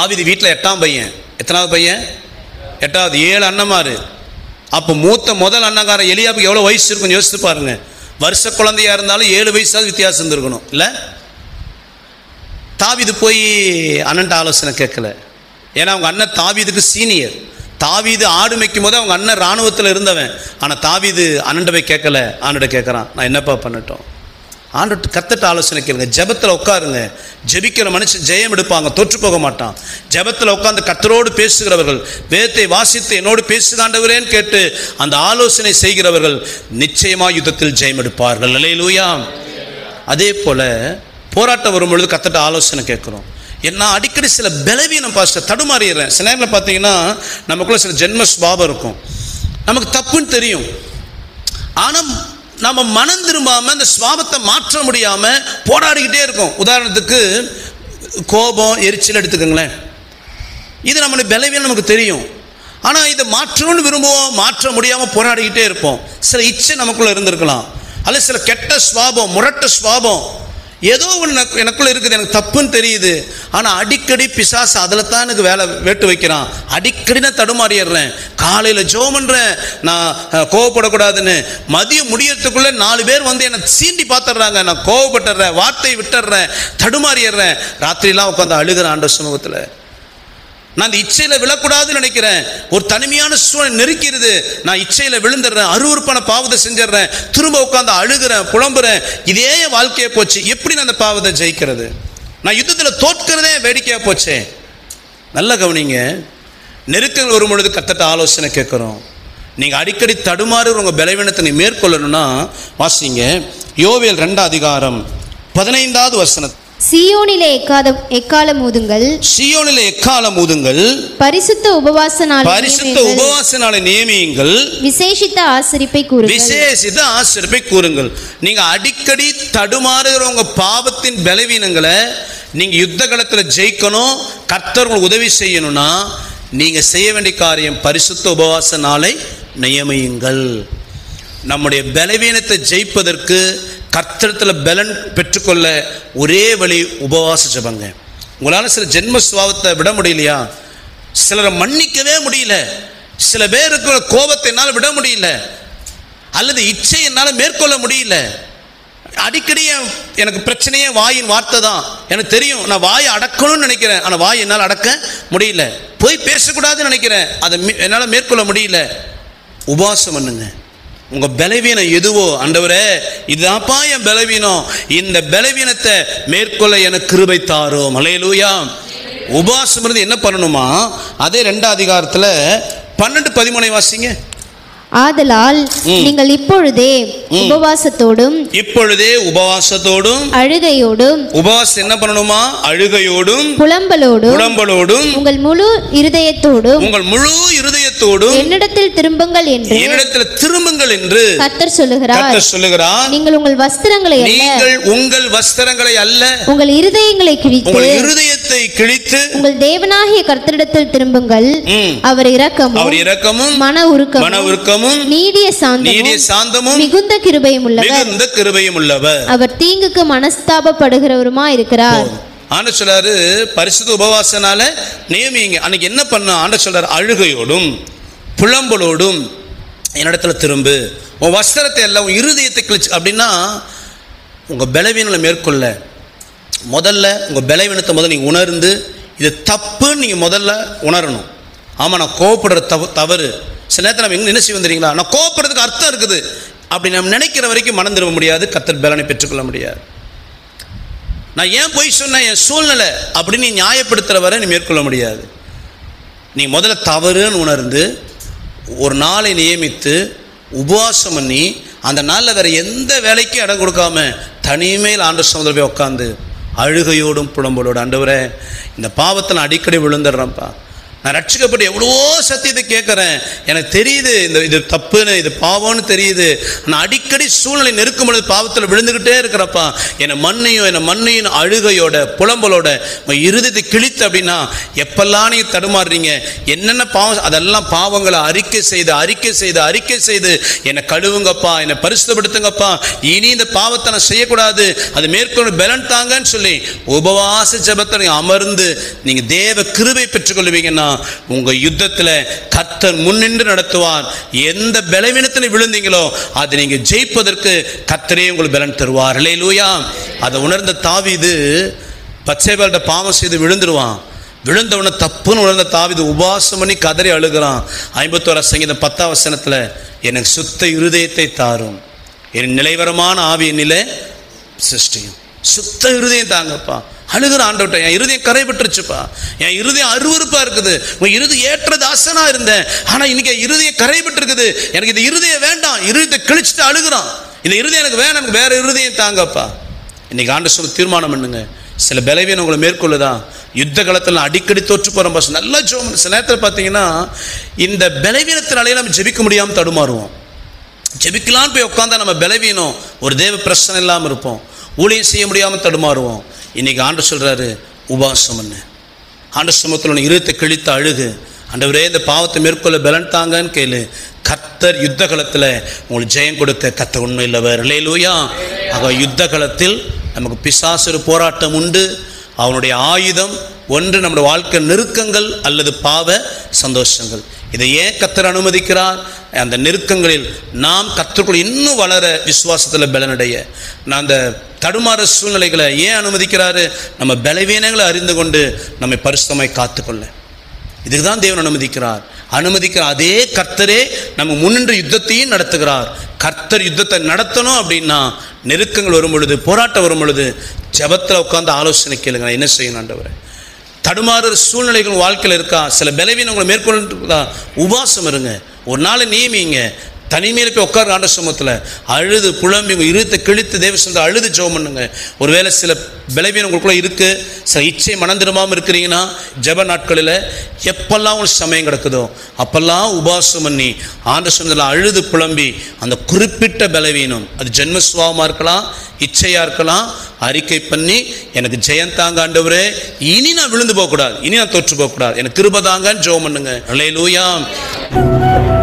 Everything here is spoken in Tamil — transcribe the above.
தாவீது வீட்டில் எட்டாம் பையன் எத்தனாவது பையன் எட்டாவது ஏழு அண்ணமாரு அப்போ மூத்த முதல் அண்ணங்காரன் எலியாவுக்கு எவ்வளோ வயசு இருக்குன்னு யோசித்து பாருங்க வருஷ குழந்தையா இருந்தாலும் ஏழு வயசாவது வித்தியாசம் இருந்திருக்கணும் இல்லை தாவீது போய் அண்ணன்ட்ட ஆலோசனை கேட்கல ஏன்னா அவங்க அண்ணன் தாவீதுக்கு சீனியர் தாவீது ஆடு மேய்க்கும் போது அவங்க அண்ணன் இராணுவத்தில் இருந்தவன் ஆனால் தாவீது அண்ணன்ட்ட போய் கேட்கல ஆண்டுகிட்ட கேட்குறான் நான் என்னப்பா பண்ணட்டும் ஆண்டு கத்தட்ட ஆலோசனை கேளுங்க ஜெபத்தில் உட்காருங்க ஜெபிக்கிற மனுஷன் ஜெயம் எடுப்பாங்க தோற்று போக மாட்டான் ஜெபத்தில் உட்கார்ந்து கத்தரோடு பேசுகிறவர்கள் வேதத்தை வாசித்து என்னோடு பேசுதாண்டவரேன்னு கேட்டு அந்த ஆலோசனை செய்கிறவர்கள் நிச்சயமா யுத்தத்தில் ஜெயம் எடுப்பார்கள் அல்லேலூயா அதே போல போராட்டம் வரும் பொழுது கத்தட்ட ஆலோசனை கேட்குறோம் என்ன அடிக்கடி சில பலவீனம் பாஸ்டர் தடுமாறிடுறேன் சில நேரத்தில் பார்த்தீங்கன்னா நமக்குள்ள சில ஜென்ம சுபாவம் இருக்கும் நமக்கு தப்புன்னு தெரியும் ஆனால் நம்ம மனம் திரும்பாமல் அந்த சுவாபத்தை மாற்ற முடியாமல் போராடிக்கிட்டே இருக்கோம் உதாரணத்துக்கு கோபம் எரிச்சல் எடுத்துக்கோங்களேன் இது நம்மளுடைய பலவீனம் நமக்கு தெரியும் ஆனால் இதை மாற்றணும்னு விரும்புவோம் மாற்ற முடியாமல் போராடிக்கிட்டே இருப்போம் சில இச்சை நமக்குள்ளே இருந்திருக்கலாம் அல்லது சில கெட்ட சுவாபம் முரட்ட சுவாபம் ஏதோ ஒன்று எனக்கு எனக்குள்ளே இருக்குது எனக்கு தப்புன்னு தெரியுது ஆனால் அடிக்கடி பிசாசு அதில் தான் எனக்கு வேலை வேட்டு வைக்கிறான் அடிக்கடி நான் தடுமாறிடுறேன் காலையில் ஜோ பண்ணுறேன் நான் அஹ், கோவப்படக்கூடாதுன்னு மதியம் முடியறதுக்குள்ளே நாலு பேர் வந்து என்னை சீண்டி பார்த்துடுறாங்க நான் கோவப்பட்டுறேன் வார்த்தை விட்டுடுறேன் தடுமாறிடுறேன் ராத்திரிலாம் உட்காந்து அழுகிறேன் ஆண்ட சமூகத்தில் நான் அந்த இச்சையில விழக்கூடாதுன்னு நினைக்கிறேன் ஒரு தனிமையான சூழல் நெருக்கிறது நான் இச்சையில விழுந்துடுறேன் அருவருப்பான பாவத்தை செஞ்சிடுறேன் திரும்ப உட்காந்து அழுகிறேன் புலம்புறேன் இதே என் வாழ்க்கையே போச்சு எப்படி நான் அந்த பாவத்தை ஜெயிக்கிறது நான் யுத்தத்தில் தோற்கிறதே வேடிக்கையா போச்சே நல்ல கவனிங்க நெருக்கங்கள் வரும் பொழுது கத்தட்ட ஆலோசனை கேட்குறோம் நீங்கள் அடிக்கடி தடுமாறு உங்கள் பலவீனத்தை நீ மேற்கொள்ளணும்னா வாசிங்க யோவேல் ரெண்டாம் அதிகாரம் பதினைந்தாவது வசனம் சீயோனிலே எக்காத எக்காலம் ஊதுங்கள் சியோனில் எக்காலம் ஊதுங்கள் பரிசுத்த உபவாச நாள் பரிசுத்த உபவாச நாளை நியமியுங்கள் விசேஷித்த ஆசரிப்பை கூறுங்கள் விசேஷித்த ஆசிரிப்பை கூறுங்கள் நீங்க அடிக்கடி தடுமாறுகிற உங்க பாவத்தின் பலவீனங்களை நீங்க யுத்த களத்தில் ஜெயிக்கணும் கர்த்தர் உங்களுக்கு உதவி செய்யணும்னா நீங்க செய்ய வேண்டிய காரியம் பரிசுத்த உபவாச நாளை நியமியுங்கள் நம்முடைய பலவீனத்தை ஜெயிப்பதற்கு கர்த்தரத்தில் பலன் பெற்றுக்கொள்ள ஒரே வழி உபவாச ஜெபங்க உங்களால் சில ஜென்ம சுபாவத்தை விட முடியலையா சிலரை மன்னிக்கவே முடியல சில பேருக்கு கோபத்தை என்னால் விட முடியல அல்லது இச்சை என்னால் மேற்கொள்ள முடியல அடிக்கடி என் எனக்கு பிரச்சனையே வாயின் வார்த்தை தான் எனக்கு தெரியும் நான் வாயை அடக்கணும்னு நினைக்கிறேன் ஆனால் வாய் என்னால் அடக்க முடியல போய் பேசக்கூடாதுன்னு நினைக்கிறேன் அதை மீ- என்னால் மேற்கொள்ள முடியல உபவாசம் பண்ணுங்க உங்க பலவீனம் எதுவோ ஆண்டவரே இதுதான்ப்பா என் பலவீனம் இந்த பலவீனத்தை மேற்கொள்ள எனக்கு கிருபை தாரும் அலையலூயா உபவாசம் இருந்து என்ன பண்ணணுமா அதே ரெண்டாம் அதிகாரத்தில் பன்னெண்டு பதிமூணை வாசிங்க ஆதலால் நீங்கள் இப்பொழுதே உபவாசத்தோடும் இப்பொழுதே உபவாசத்தோடும் அழுகையோடும் உபவாசம் என்ன பண்ணணுமா அழுகையோடும் புலம்பலோடும் உடம்பலோடும் உங்கள் முழு இருதயத்தோடும் உங்கள் முழு இருதயத்தோடும் என்னிடத்தில் திரும்புங்கள் என்று என்னிடத்தில் திரும்புங்கள் என்று கர்த்தர் சொல்லுகிறார் கர்த்தர் சொல்லுகிறார் நீங்கள் உங்கள் வஸ்திரங்களை அல்ல நீங்கள் உங்கள் வஸ்திரங்களை அல்ல உங்கள் இருதயங்களை கிழித்து உங்கள் இருதயத்தை கிழித்து உங்கள் தேவனாகிய கர்த்தரிடத்தில் திரும்புங்கள் ம், அவர் இரக்கமும் அவர் இரக்கமும் மன உருக்கமும் மன உருக்கமும் நீடிய நீடிய சாந்தமும் சாந்தமும் மிகுந்த கிருபையும் உள்ளவர் மிகுந்த கிருபையும் உள்ளவர் அவர் தீங்குக்கு மனஸ்தாபப்படுகிறவருமா இருக்கிறார் ஆண்ட சொல்றாரு பரிசுத்த உபவாசனால நியமிங்க அன்னைக்கு என்ன பண்ண ஆண்ட சொல்றாரு அழுகையோடும் புலம்பலோடும் என்னிடத்துல திரும்பு உன் வஸ்திரத்தை எல்லாம் உன் இருதயத்தை கிழிச்சு அப்படின்னா உங்கள் பலவீனங்களை மேற்கொள்ள முதல்ல உங்கள் பலவீனத்தை முதல்ல நீங்கள் உணர்ந்து இது தப்புன்னு நீங்கள் முதல்ல உணரணும் ஆமாம் நான் கோவப்படுற தவ தவறு சில நேரத்தில் நம்ம எங்கே என்ன செய்வோம் தெரியுங்களா நான் கோவப்படுறதுக்கு அர்த்தம் இருக்குது அப்படி நம்ம நினைக்கிற வரைக்கும் மனம் திரும்ப முடியாது கத்தர் பலனை பெற்றுக்கொள்ள முடியாது நான் ஏன் போய் சொன்னேன் என் சூழ்நிலை அப்படின்னு நீ நியாயப்படுத்துகிற வரை நீ மேற்கொள்ள முடியாது நீ முதல்ல தவறுன்னு உணர்ந்து ஒரு நாளை நியமித்து உபவாசம் பண்ணி அந்த நாளில் வேற எந்த வேலைக்கும் இடம் கொடுக்காம தனிமையில் ஆண்டு சமுதிரம் போய் உட்காந்து அழுகையோடும் புலம்போடும் ஆண்டவரே இந்த பாவத்தை நான் அடிக்கடி விழுந்துடுறேன்ப்பா நான் ரட்சிக்கப்பட்டு எவ்வளவோ சத்தியத்தை கேட்குறேன் எனக்கு தெரியுது இந்த இது தப்புன்னு இது பாவம்னு தெரியுது நான் அடிக்கடி சூழ்நிலை நெருக்கும் பொழுது பாவத்தில் விழுந்துக்கிட்டே இருக்கிறப்பா என்னை மண்ணையும் என்னை மண்ணையும் அழுகையோட புலம்பலோட உங்கள் இருதயத்தை கிழித்து அப்படின்னா எப்பெல்லாம் நீங்கள் தடுமாறுறீங்க என்னென்ன பாவம் அதெல்லாம் பாவங்களை அறிக்கை செய்து அறிக்கை செய்து அறிக்கை செய்து என்னை கழுவுங்கப்பா என்னை பரிசுத்தப்படுத்துங்கப்பா இனி இந்த பாவத்தை நான் செய்யக்கூடாது அது மேற்கொண்டு பலன் தாங்கன்னு சொல்லி உபவாச ஜெபத்தை நீங்க அமர்ந்து நீங்க தேவ கிருபை பெற்றுக்கொள்வீங்கன்னா உங்க யுத்தத்துல கர்த்தர் முன்னின்று நடத்துவார் எந்த பலவீனத்தில் விழுந்தீங்களோ அதை நீங்க ஜெயிப்பதற்கு கர்த்தரே உங்களுக்கு பலன் தருவார் லூயா அதை உணர்ந்த தாவீது பச்சைபால்கிட்ட பாவம் செய்து விழுந்துருவான் விழுந்தவன தப்புன்னு உணர்ந்த தாவிது உபாசம் பண்ணி கதறி அழுகிறான் ஐம்பத்தோரா சங்கீதம் பத்தாம் வசனத்தில் எனக்கு சுத்த இருதயத்தை தாரும் என் நிலைவரமான ஆவியின் நிலை சிருஷ்டியும் சுத்த இருதயம் தாங்கப்பா அழுகிற ஆண்டவட்ட என் இருதயம் கரைபட்டுருச்சுப்பா என் இருதயம் அருவருப்பா இருக்குது உன் இருதயம் ஏற்ற தாசனா இருந்தேன் ஆனா இன்னைக்கு என் இருதயம் கரைபட்டு இருக்குது எனக்கு இந்த இருதயம் வேண்டாம் இருதயத்தை கிழிச்சிட்டு அழுகுறான் இந்த இருதயம் எனக்கு வேணாம் எனக்கு வேற இருதயம் தாங்கப்பா இன்னைக்கு ஆண்டு சொல்ல தீர்மானம் பண்ணுங்க சில பலவீனம் உங்களை மேற்கொள்ளுதா யுத்த காலத்தில் நான் அடிக்கடி தோற்று போகிறோம் பாஸ் நல்லா ஜோம் சில நேரத்தில் பார்த்தீங்கன்னா இந்த பலவீனத்தினாலேயே நம்ம ஜெபிக்க முடியாமல் தடுமாறுவோம் ஜெபிக்கலான்னு போய் உட்காந்தா நம்ம பலவீனம் ஒரு தேவ பிரச்சனை இல்லாமல் இருப்போம் ஊழியம் செய்ய முடியாமல் தடுமாறுவோம் இன்னைக்கு ஆண்டு சொல்கிறாரு உபாசம் என்ன ஆண்டு சமத்தில் உன் இருத்தை கிழித்து அழுகு ஆண்டவரே இந்த பாவத்தை மேற்கொள்ள பலன் தாங்கன்னு கேளு கத்தர் யுத்த களத்தில் உங்களுக்கு ஜெயம் கொடுக்க கத்த உண்மையில்லவர் இல்லையிலூயா ஆக யுத்த களத்தில் நமக்கு பிசாசு ஒரு போராட்டம் உண்டு அவனுடைய ஆயுதம் ஒன்று நம்முடைய வாழ்க்கை நெருக்கங்கள் அல்லது பாவ சந்தோஷங்கள் இதை ஏன் கத்தர் அனுமதிக்கிறார் அந்த நெருக்கங்களில் நாம் கத்தருக்குள் இன்னும் வளர விசுவாசத்தில் பலனடைய நான் அந்த தடுமாற சூழ்நிலைகளை ஏன் அனுமதிக்கிறாரு நம்ம பலவீனங்களை அறிந்து கொண்டு நம்மை பரிசுத்தமாய் காத்துக்கொள்ள இதுக்கு தான் தேவன் அனுமதிக்கிறார் அனுமதிக்கிற அதே கர்த்தரே நம்ம முன்னின்று யுத்தத்தையும் நடத்துகிறார் கர்த்தர் யுத்தத்தை நடத்தணும் அப்படின்னா நெருக்கங்கள் வரும் பொழுது போராட்டம் வரும் பொழுது ஜபத்தில் உட்காந்து ஆலோசனை கேளுங்க நான் என்ன செய்யணும் ஆண்டவரே தடுமாறுற சூழ்நிலைகள் வாழ்க்கையில் இருக்கா சில பலவீனங்களை மேற்கொள்ளா உபாசம் இருங்க ஒரு நாள் நியமிங்க தனிமையில் போய் உட்கார ஆண்ட சமூகத்தில் அழுது புலம்பி உங்கள் இருத்தை கிழித்து தேவ சொந்த அழுது ஜெபம் பண்ணுங்க ஒருவேளை சில பலவீனம் உங்களுக்குள்ள இருக்கு சில இச்சை மனந்திரும்பாமல் இருக்கிறீங்கன்னா ஜெப நாட்களில் எப்பெல்லாம் உங்களுக்கு சமயம் கிடக்குதோ அப்பெல்லாம் உபாசம் பண்ணி ஆண்ட சொந்தத்தில் அழுது புலம்பி அந்த குறிப்பிட்ட பலவீனம் அது ஜென்மஸ்வாவமாக இருக்கலாம் இச்சையாக இருக்கலாம் அறிக்கை பண்ணி எனக்கு ஜெயந்தாங்க ஆண்டவரே இனி நான் விழுந்து போகக்கூடாது இனி நான் தோற்று போகக்கூடாது எனக்கு கிருபதாங்கன்னு ஜெபம் பண்ணுங்க அலையலூயா